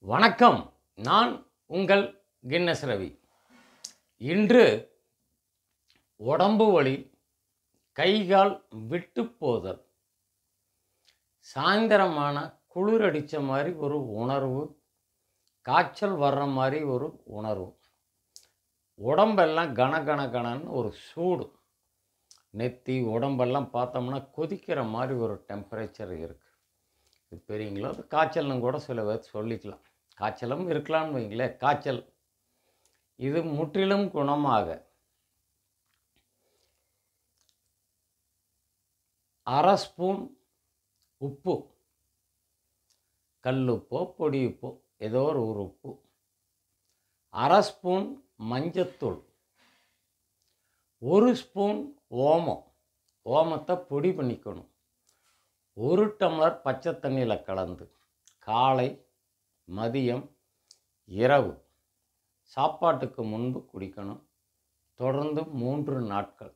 வணக்கம் நான் உங்கள் கின்னஸ் ரவி இன்று உடம்பு வலி கைகால் விட்டு போதல் சாயந்தரமான குளிர் அடித்த மாதிரி ஒரு உணர்வு காய்ச்சல் வர்ற மாதிரி ஒரு உணர்வு உடம்பெல்லாம் கன கன கனன்னு ஒரு சூடு நெத்தி உடம்பெல்லாம் பார்த்தோம்னா கொதிக்கிற மாதிரி ஒரு டெம்பரேச்சர் இருக்குது இது பெரியங்களோ அது காய்ச்சல்னு கூட சில பேர் சொல்லிக்கலாம் காய்ச்சலும் இருக்கலாம்னு வைங்களேன் காய்ச்சல் இது முற்றிலும் குணமாக அரை ஸ்பூன் உப்பு கல்லுப்போ பொடி உப்போ ஏதோ ஒரு ஒரு உப்பு அரை ஸ்பூன் மஞ்சத்தூள் ஒரு ஸ்பூன் ஓமம் ஓமத்தை பொடி பண்ணிக்கணும் ஒரு டம்ளர் பச்சை தண்ணியில் கலந்து காலை மதியம் இரவு சாப்பாட்டுக்கு முன்பு குடிக்கணும் தொடர்ந்து மூன்று நாட்கள்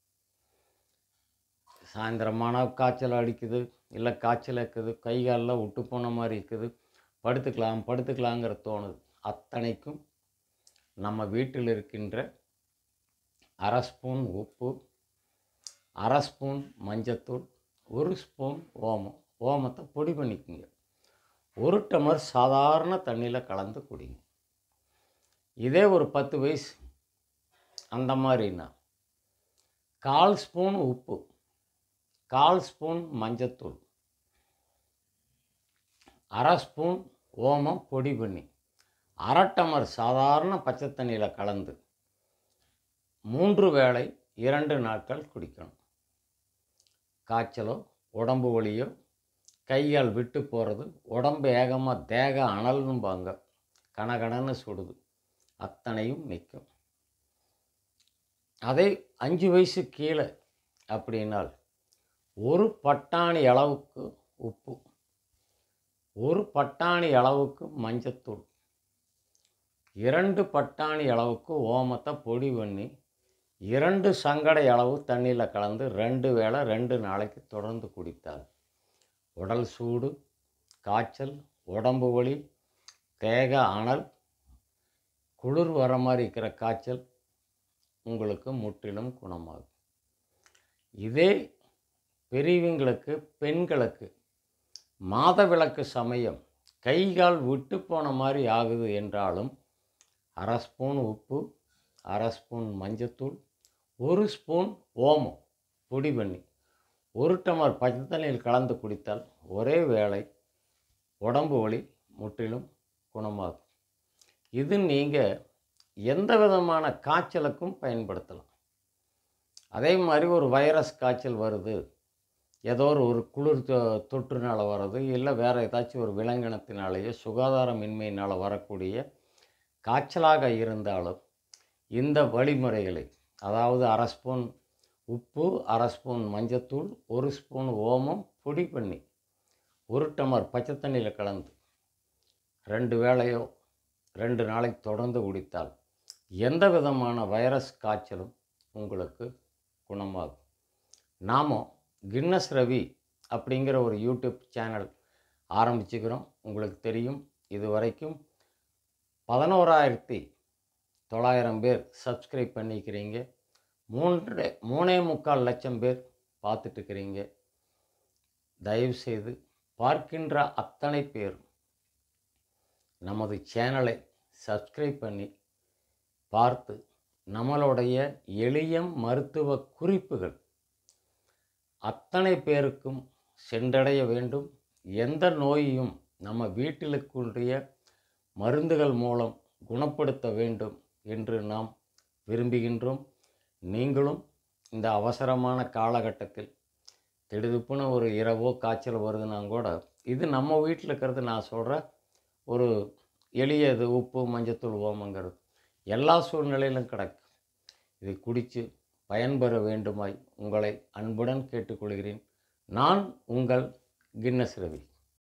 சாயந்தரமான காய்ச்சல் அடிக்குது இல்லை காய்ச்சல் இருக்குது கை காலில் விட்டு போன மாதிரி இருக்குது படுத்துக்கலாம் படுத்துக்கலாங்கிற தோணுது அத்தனைக்கும் நம்ம வீட்டில் இருக்கின்ற அரை ஸ்பூன் உப்பு அரை ஸ்பூன் மஞ்சத்தூள் ஒரு ஸ்பூன் ஓமம் ஓமத்தை பொடி பண்ணிக்கோங்க ஒரு டம்ளர் சாதாரண தண்ணியில் கலந்து குடிங்க இதே ஒரு பத்து வயசு அந்த மாதிரின்னா கால் ஸ்பூன் உப்பு கால் ஸ்பூன் மஞ்சத்தூள் அரை ஸ்பூன் ஓமம் பொடி பண்ணி அரை டம்ளர் சாதாரண பச்சை தண்ணியில் கலந்து மூன்று வேளை இரண்டு நாட்கள் குடிக்கணும் காய்ச்சலோ உடம்பு வலியோ கையால் விட்டு போகிறது உடம்பு ஏகமாக தேக அனல்னும்பாங்க கனகனன்னு சுடுது அத்தனையும் நிற்கும் அதே அஞ்சு வயசு கீழே அப்படின்னால் ஒரு பட்டாணி அளவுக்கு உப்பு ஒரு பட்டாணி அளவுக்கு மஞ்சத்தூள் இரண்டு பட்டாணி அளவுக்கு ஓமத்தை பொடி பண்ணி இரண்டு சங்கடை அளவு தண்ணியில் கலந்து ரெண்டு வேளை ரெண்டு நாளைக்கு தொடர்ந்து குடித்தால் உடல் சூடு காய்ச்சல் உடம்பு வலி தேக அனல் குளிர் வர மாதிரி இருக்கிற காய்ச்சல் உங்களுக்கு முற்றிலும் குணமாகும் இதே பெரியவங்களுக்கு பெண்களுக்கு மாதவிலக்கு சமயம் கை கால் விட்டு போன மாதிரி ஆகுது என்றாலும் அரை ஸ்பூன் உப்பு அரை ஸ்பூன் மஞ்சத்தூள் ஒரு ஸ்பூன் ஓமம் பொடி பண்ணி ஒரு டம்ளர் பச்சை தண்ணியில் கலந்து குடித்தால் ஒரே வேளை உடம்பு வலி முற்றிலும் குணமாகும் இது நீங்கள் எந்த விதமான காய்ச்சலுக்கும் பயன்படுத்தலாம் அதே மாதிரி ஒரு வைரஸ் காய்ச்சல் வருது ஏதோ ஒரு ஒரு குளிர் தொ- தொற்றுனால வர்றது இல்லை வேறு ஏதாச்சும் ஒரு விலங்கினத்தினாலேயோ சுகாதாரமின்மையினால் வரக்கூடிய காய்ச்சலாக இருந்தாலும் இந்த வழிமுறைகளை அதாவது அரை ஸ்பூன் உப்பு அரை ஸ்பூன் மஞ்சத்தூள் ஒரு ஸ்பூன் ஓமம் பொடி பண்ணி ஒரு டம்ளர் பச்சை தண்ணியில் கலந்து ரெண்டு வேளையோ ரெண்டு நாளைக்கு தொடர்ந்து குடித்தால் எந்த விதமான வைரஸ் காய்ச்சலும் உங்களுக்கு குணமாகும் நாம கின்னஸ் ரவி அப்படிங்கிற ஒரு யூடியூப் சேனல் ஆரம்பிச்சுக்கிறோம் உங்களுக்கு தெரியும் இது வரைக்கும் பதினோராயிரத்தி தொள்ளாயிரம் பேர் சப்ஸ்கிரைப் பண்ணிக்கிறீங்க மூன்று மூணே முக்கால் லட்சம் பேர் பார்த்துட்டு இருக்கிறீங்க தயவுசெய்து பார்க்கின்ற அத்தனை பேரும் நமது சேனலை சப்ஸ்கிரைப் பண்ணி பார்த்து நம்மளுடைய எளிய மருத்துவ குறிப்புகள் அத்தனை பேருக்கும் சென்றடைய வேண்டும் எந்த நோயையும் நம்ம வீட்டிலுக்குரிய மருந்துகள் மூலம் குணப்படுத்த வேண்டும் என்று நாம் விரும்புகின்றோம் நீங்களும் இந்த அவசரமான காலகட்டத்தில் திடுதுப்புன்னு ஒரு இரவோ காய்ச்சல் வருதுன்னா கூட இது நம்ம வீட்டில் இருக்கிறது நான் சொல்கிற ஒரு எளிய இது உப்பு மஞ்சத்தூள் ஓமங்கிறது எல்லா சூழ்நிலையிலும் கிடைக்கும் இதை குடித்து பயன்பெற வேண்டுமாய் உங்களை அன்புடன் கேட்டுக்கொள்கிறேன் நான் உங்கள் கின்னஸ் ரவி